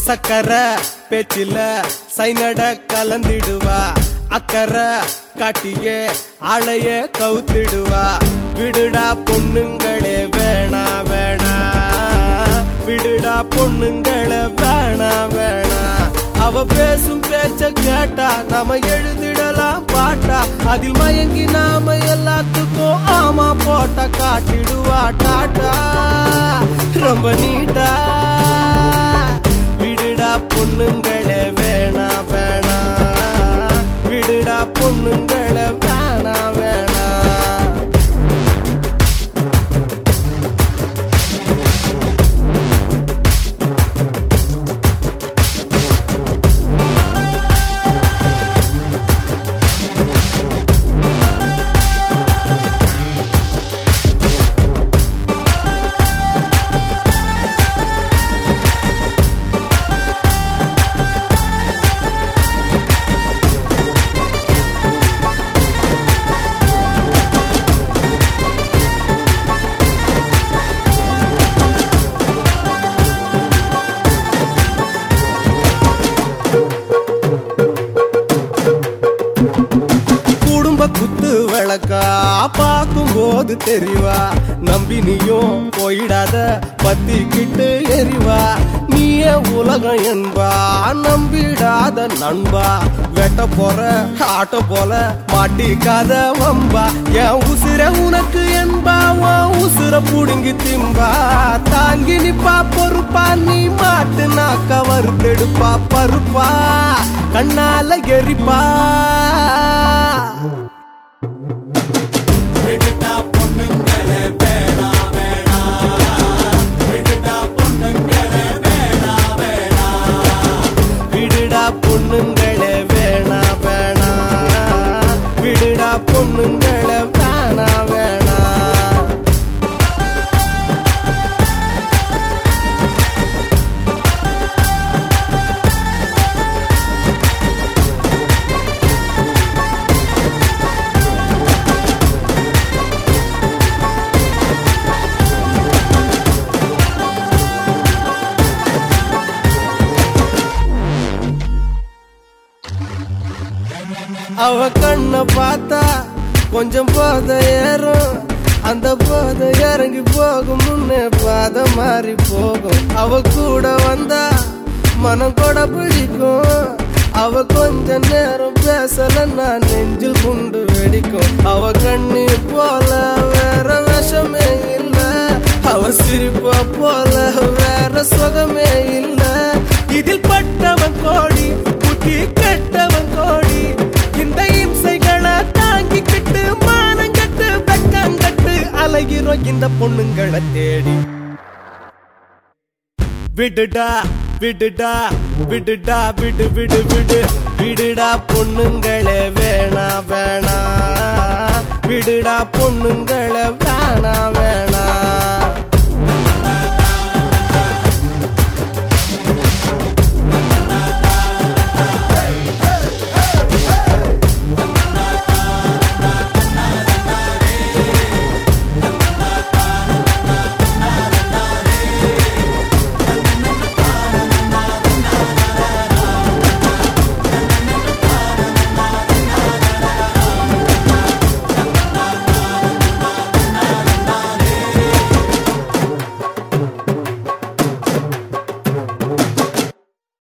சக்கரை பேச்சில சைனட கலந்திடுவா அக்கறை காட்டியே ஆளைய கவுத்திடுவா விடுடா பொண்ணுங்களே வேணா வேணா விடுடா பொண்ணுங்களே வேணா வேணா அவ பேசும் பேச்ச கேட்டா நாம எழுதிடலாம் பாட்டா அதில் மயங்கி நாம எல்லாத்துக்கும் ஆமா போட்ட காட்டிடுவா டாட்டா ரொம்ப நீட்டா விடுடா பொண்ணுங்களே வேணா வேணா விடுடா பொண்ணுங்களே வேணா வேணா குடும்ப குத்து விளக்கா பார்க்கும் போது தெரிவா நம்பி நீயும் போயிடாத பத்திக்கிட்டு எரிவா நீயே உலகம் என்பா நம்பிடாத நண்பா வெட்ட போற ஆட்ட போல மாட்டிக்காத வம்பா என் உசுர உனக்கு என்பா உன் உசுர புடுங்கி திம்பா தாங்கி நிப்பா பொறுப்பா நீ மாட்டு நாக்க வறுத்தெடுப்பா பருப்பா கண்ணால எரிப்பா விடுடா பொண்ணுங்களே வேணா வேணா விடுடா பொண்ணுங்களே வேணா வேணா அவ கண்ண பார்த்தா கொஞ்சம் போத ஏறும் அந்த போத இறங்கி போகும் முன்னே பாத மாறி போகும் அவ கூட வந்தா மனம் கூட பிடிக்கும் அவ கொஞ்ச நேரம் பேசலன்னா நெஞ்சில் குண்டு வெடிக்கும் அவ கண்ணி போல வேற விஷமே இல்ல அவ சிரிப்பா போல வேற சுகமே இல்ல இதில் பட்டவன் கோடி புத்தி கெட்டவன் கோடி இந்த இம்சைகளை தாங்கிக்கிட்டு மானங்கட்டு வெக்கங்கட்டு அலைகிறோம் இந்த பொண்ணுங்களை தேடி விடுடா விடுடா விடுடா விடு விடு விடு விடுடா பொண்ணுங்களே வேணா வேணா விடுடா பொண்ணுங்களே